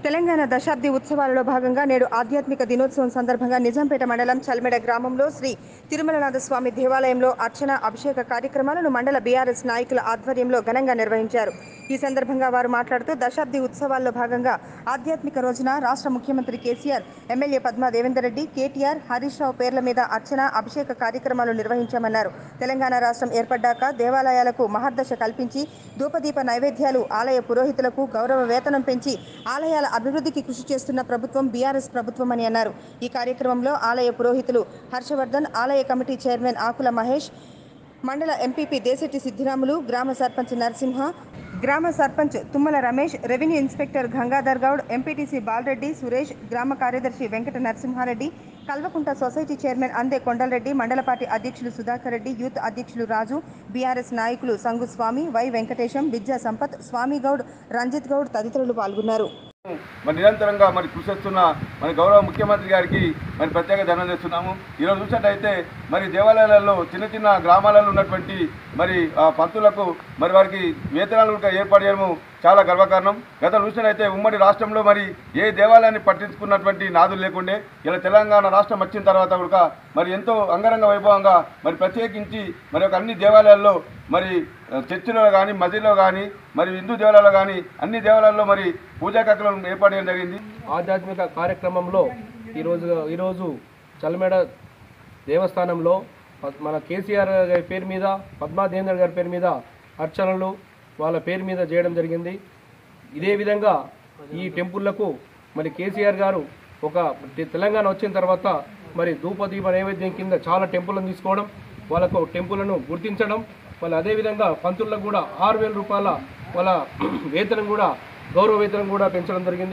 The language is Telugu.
తెలంగాణ దశాబ్ది ఉత్సవాలలో భాగంగా నేడు ఆధ్యాత్మిక దినోత్సవం సందర్భంగా నిజాంపేట మండలం చల్మెడ గ్రామంలో శ్రీ తిరుమలనాథ స్వామి దేవాలయంలో అర్చన అభిషేక కార్యక్రమాలను మండల బీఆర్ఎస్ నాయకుల ఆధ్వర్యంలో ఘనంగా నిర్వహించారు ఈ సందర్భంగా వారు మాట్లాడుతూ దశాబ్ది ఉత్సవాల్లో భాగంగా ఆధ్యాత్మిక రోజున రాష్ట్ర ముఖ్యమంత్రి KCR MLA Padma Devender Reddy KTR Harish Rao పేర్ల మీద అర్చన అభిషేక కార్యక్రమాలు నిర్వహించామన్నారు తెలంగాణ రాష్ట్రం ఏర్పడ్డాక దేవాలయాలకు మహర్దశ కల్పించి ధూపదీప నైవేద్యాలు ఆలయ పురోహితులకు గౌరవ వేతనం పెంచి ఆలయాల అభివృద్ధికి కృషి చేస్తున్న ప్రభుత్వం బీఆర్ఎస్ ప్రభుత్వం అని అన్నారు ఈ కార్యక్రమంలో ఆలయ పురోహితులు హర్షవర్ధన్ ఆలయ కమిటీ చైర్మన్ ఆకుల మహేష్ మండల ఎంపీపీ దేశెట్టి సిద్ధిరాములు గ్రామ సర్పంచ్ నరసింహ గ్రామ sarpanch Tummala Ramesh revenue inspector Gangadhar Goud MPTC Bala Reddy Suresh గ్రామ కార్యదర్శి వెంకట నరసింహారెడ్డి కల్వకుంట సొసైటీ చైర్మన్ అందే కొండలరెడ్డి మండల పార్టీ అధ్యక్షులు సుధాకర్ రెడ్డి యూత్ అధ్యక్షులు రాజు బీఆర్ఎస్ నాయకులు సంగు స్వామి వై వెంకటేశం బిజ్జా సంపత్ స్వామి గౌడ్ రంజిత్ గౌడ్ తదితరులు పాల్గొన్నారు మరి నిరంతరంగా మరి కృషి చేస్తున్న మన గౌరవ ముఖ్యమంత్రి గారికి మరి ప్రత్యేక ధన్యవాదాలు చేస్తున్నాము ఈరోజు చూసినట్టయితే మరి దేవాలయాలలో చిన్న చిన్న గ్రామాలలో ఉన్నటువంటి మరి ఆ పంతులకు మరి వారికి వేతనాలు కూడా ఏర్పాటు చేయడము చాలా గర్వకారణం గతంలో చూసినట్టయితే ఉమ్మడి రాష్ట్రంలో మరి ఏ దేవాలయాన్ని పట్టించుకున్నటువంటి నాదులు లేకుండే ఇలా తెలంగాణ రాష్ట్రం వచ్చిన తర్వాత కూడా మరి ఎంతో అంగరంగ వైభవంగా మరి ప్రత్యేకించి మరి ఒక అన్ని దేవాలయాల్లో మరి ఆ, చర్చిలో కానీ మసీదులో కానీ మరి హిందూ దేవాలయాల్లో కానీ అన్ని దేవాలయాల్లో మరి పూజా కార్యక్రమం ఏర్పాటు చేయడం జరిగింది ఆధ్యాత్మిక కార్యక్రమంలో ఈరోజు ఈరోజు చలమేడ దేవస్థానంలో ప- మన కేసీఆర్ గారి పేరు మీద పద్మాదేంద్ర గారి పేరు మీద అర్చనలు వాళ్ళ పేరు మీద చేయడం జరిగింది ఇదే విధంగా ఈ టెంపుల్లకు మరి కేసీఆర్ గారు ఒక తె- తెలంగాణ వచ్చిన తర్వాత మరి ధూపదీప నైవేద్యం కింద చాలా టెంపుల్లను తీసుకోవడం వాళ్ళకు టెంపుల్ను గుర్తించడం మళ్ళీ అదేవిధంగా పంతులకు కూడా ఆరు వేల రూపాయల వాళ్ళ వేతనం కూడా గౌరవ వేతనం కూడా పెంచడం జరిగింది